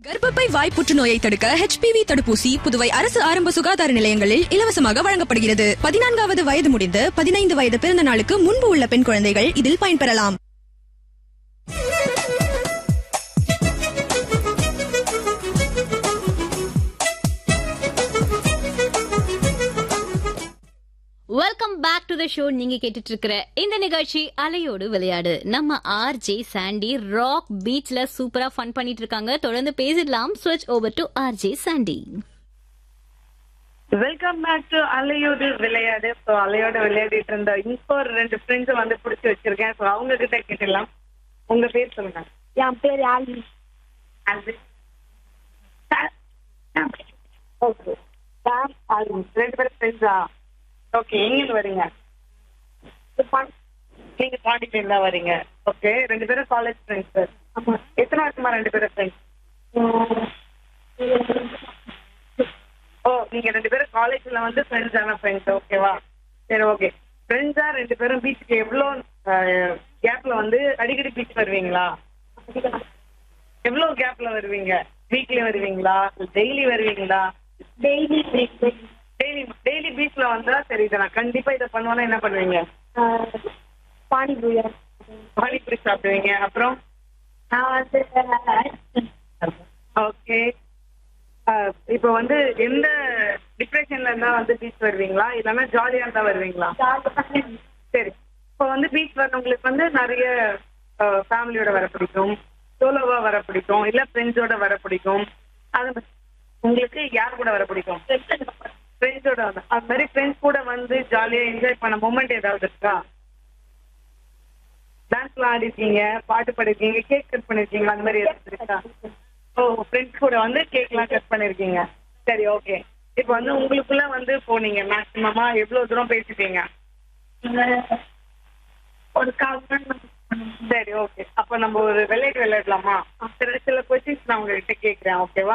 கர்ப்பப்பை வாய் புற்றுநோயை தடுக்க ஹெச்பிவி தடுப்பூசி புதுவை அரசு ஆரம்ப சுகாதார நிலையங்களில் இலவசமாக வழங்கப்படுகிறது பதினான்காவது வயது முடிந்து பதினைந்து வயது பிறந்த நாளுக்கு முன்பு உள்ள பெண் குழந்தைகள் இதில் பயன்பெறலாம் welcome back to the show நீங்க கேட்டுட்டு இருக்கிற இந்த நிகழ்ச்சி அலையோடு விளையாடு நம்ம ஆர் ஜே சாண்டி ராக் பீச்ல சூப்பரா ஃபன் பண்ணிட்டு இருக்காங்க தொடர்ந்து பேசிடலாம் ஸ்விட்ச் over to R J Sandy welcome back to அலையோடு விளையாடு ஸோ அலையோட விளையாடிட்டு இருந்த இப்போ ஒரு ரெண்டு ஃப்ரெண்ட்ஸ் வந்து பிடிச்சி வச்சிருக்கேன் ஸோ அவங்க கிட்ட கேட்டுடலாம் உங்க பேர் சொல்லுங்க என் பேர் ஆலி அது ஓகே ரெண்டு பேரும் ஃப்ரெண்ட்ஸா ஓகே எங்கிருந்து வரீங்க நீங்க பாண்டிச்சேரியில தான் வரீங்க ஓகே ரெண்டு பேரும் காலேஜ் ஃப்ரெண்ட்ஸ் எத்தனை வருஷமா ரெண்டு பேரும் ஃப்ரெண்ட்ஸ் ஓ நீங்க ரெண்டு பேரும் காலேஜ்ல வந்து ஃப்ரெண்ட்ஸ் ஆன ஃப்ரெண்ட்ஸ் ஓகேவா சரி ஓகே ஃப்ரெண்ட்ஸா ரெண்டு பேரும் பீச்சுக்கு எவ்வளோ கேப்ல வந்து அடிக்கடி பீச் வருவீங்களா எவ்வளோ கேப்ல வருவீங்க வீக்லி வருவீங்களா டெய்லி வருவீங்களா டெய்லி டெய்லி டெய்லி பீச்ல வந்தா சரி இதை நான் கண்டிப்பா இதை பண்ணுவேன்னா என்ன பண்ணுவீங்க பானிபூரி பானிபூரி சாப்பிடுவீங்க அப்புறம் நான் வந்து ஓகே இப்போ வந்து எந்த டிப்ரெஷன்ல இருந்தா வந்து பீச் வருவீங்களா இல்லைன்னா ஜாலியா இருந்தா வருவீங்களா சரி இப்போ வந்து பீச் வரவங்களுக்கு வந்து நிறைய ஃபேமிலியோட வர பிடிக்கும் சோலோவா வர பிடிக்கும் இல்ல ஃப்ரெண்ட்ஸோட வர பிடிக்கும் அது ம- உங்களுக்கு யார் கூட வர பிடிக்கும் ஃப்ரெண்ட்ஸோட வந்து அது மாதிரி ஃப்ரெண்ட்ஸ் கூட வந்து ஜாலியா என்ஜாய் பண்ண மூமெண்ட் ஏதாவது இருக்கா டான்ஸ்லாம் ஆடிருக்கீங்க பாட்டு பாடிருக்கீங்க கேக் கட் பண்ணிருக்கீங்களா அந்த மாதிரி ஏதாவது இருக்கா ஓ ஃப்ரெண்ட்ஸ் கூட வந்து கேக்லாம் கட் பண்ணிருக்கீங்க சரி ஓகே இப்போ வந்து உங்களுக்குள்ள வந்து போனீங்க மேக்ஸிமமா எவ்வளவு தூரம் பேசிட்டீங்க ஒரு கால் மணி நேரம் சரி ஓகே அப்ப நம்ம ஒரு விளையாட்டு விளையாடலாமா சில சில கொஸ்டின்ஸ் நான் உங்ககிட்ட கேக்குறேன் ஓகேவா